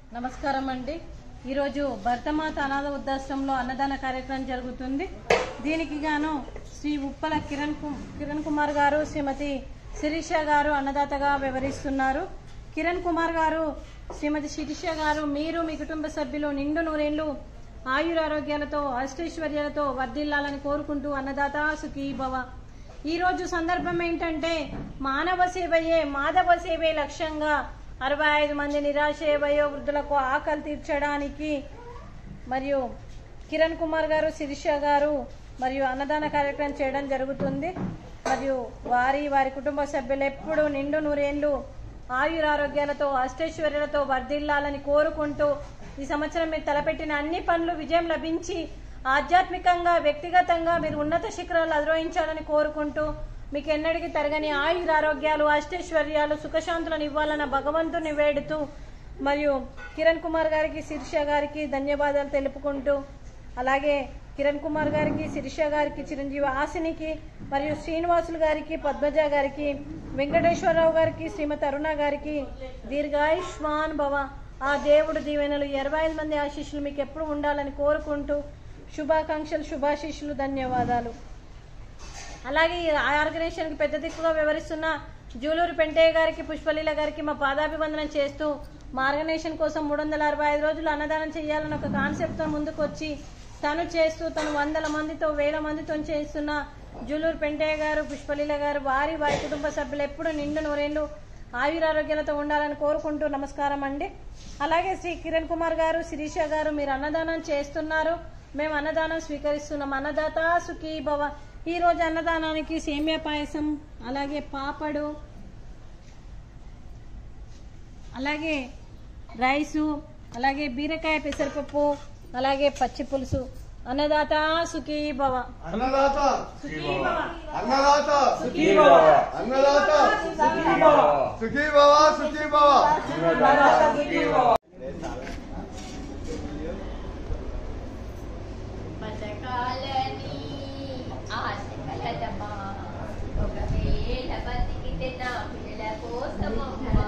నమస్కారం అండి ఈరోజు భర్తమాత అనాథ వృద్ధాశ్రమంలో అన్నదాన కార్యక్రమం జరుగుతుంది దీనికి గాను శ్రీ ఉప్పల కిరణ్ కు- కిరణ్ కుమార్ గారు శ్రీమతి శిరీష గారు అన్నదాతగా వ్యవహరిస్తున్నారు కిరణ్ కుమార్ గారు శ్రీమతి శిరీష గారు మీరు మీ కుటుంబ సభ్యులు నిండు నూరేళ్లు ఆయురారోగ్యాలతో అష్టైశ్వర్యాలతో వర్ధిల్లాలని కోరుకుంటూ అన్నదాత సుఖీ భవ ఈ రోజు సందర్భం ఏంటంటే మానవ సేవయే మాధవ సేవే లక్ష్యంగా అరవై ఐదు మంది నిరాశ వయోవృద్ధులకు ఆకలి తీర్చడానికి మరియు కిరణ్ కుమార్ గారు శిరీష గారు మరియు అన్నదాన కార్యక్రమం చేయడం జరుగుతుంది మరియు వారి వారి కుటుంబ సభ్యులు ఎప్పుడు నిండు నూరేళ్లు ఆయురారోగ్యాలతో అష్టైశ్వర్యాలతో వర్ధిల్లాలని కోరుకుంటూ ఈ సంవత్సరం మీరు తలపెట్టిన అన్ని పనులు విజయం లభించి ఆధ్యాత్మికంగా వ్యక్తిగతంగా మీరు ఉన్నత శిఖరాలు అధిరోహించాలని కోరుకుంటూ మీకు ఎన్నడికి తరగని ఆయురారోగ్యాలు అష్టైశ్వర్యాలు సుఖశాంతులను ఇవ్వాలన్న భగవంతుని వేడుతూ మరియు కిరణ్ కుమార్ గారికి శిరీష గారికి ధన్యవాదాలు తెలుపుకుంటూ అలాగే కిరణ్ కుమార్ గారికి శిరీష గారికి చిరంజీవి ఆసినికి మరియు శ్రీనివాసులు గారికి పద్మజ గారికి వెంకటేశ్వరరావు గారికి శ్రీమతి అరుణ గారికి దీర్ఘాయుష్మాన్ భవ ఆ దేవుడు దీవెనలు ఇరవై ఐదు మంది ఆశీస్సులు మీకు ఎప్పుడు ఉండాలని కోరుకుంటూ శుభాకాంక్షలు శుభాశీస్సులు ధన్యవాదాలు అలాగే ఈ ఆర్గనైజేషన్కి పెద్ద దిక్కుగా వ్యవహరిస్తున్న జూలూరు పెంటయ్య గారికి పుష్పలీల గారికి మా పాదాభివందనం చేస్తూ మా ఆర్గనైజేషన్ కోసం మూడు వందల అరవై ఐదు రోజులు అన్నదానం చేయాలని ఒక కాన్సెప్ట్తో ముందుకు వచ్చి తను చేస్తూ తను వందల మందితో వేల మందితో చేస్తున్న జూలూరు పెంటయ్య గారు పుష్పలీల గారు వారి వారి కుటుంబ సభ్యులు ఎప్పుడు నిండు నూరేళ్లు ఆయురారోగ్యాలతో ఉండాలని కోరుకుంటూ నమస్కారం అండి అలాగే శ్రీ కిరణ్ కుమార్ గారు శిరీష గారు మీరు అన్నదానం చేస్తున్నారు మేము అన్నదానం స్వీకరిస్తున్నాం అన్నదాత సుఖీ భవ ఈ రోజు అన్నదానానికి సేమియా పాయసం అలాగే పాపడు అలాగే రైసు అలాగే బీరకాయ పెసరపప్పు అలాగే పచ్చి పులుసు అన్నదాత సుఖీ భవ అన్నదాత సుఖీ భవ అన్నదాత సుఖీ భవ అన్నదాత సుఖీ భవ సుఖీ భవ బతకాలని ఆశ కలదమ్మా ఒకవేళ బతికితే నా పిల్లల కోసమమ్మా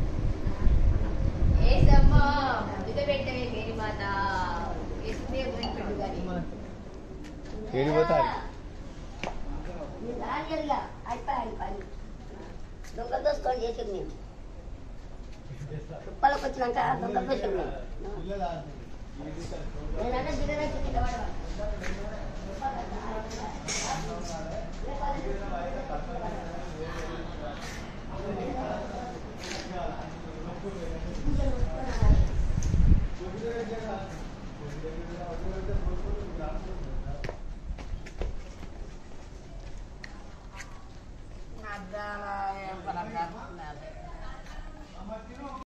ఏసమ్మా ముందుగా పెట్టవే మేరీ మాత ఇస్తే పెట్టు కానీ రాజుగా అయిపోయాను పని దొంగ దోసుకొని చేసింది నేను తుప్పలకు వచ్చినాక దొంగ దోషం నేనంటే దిగదా నా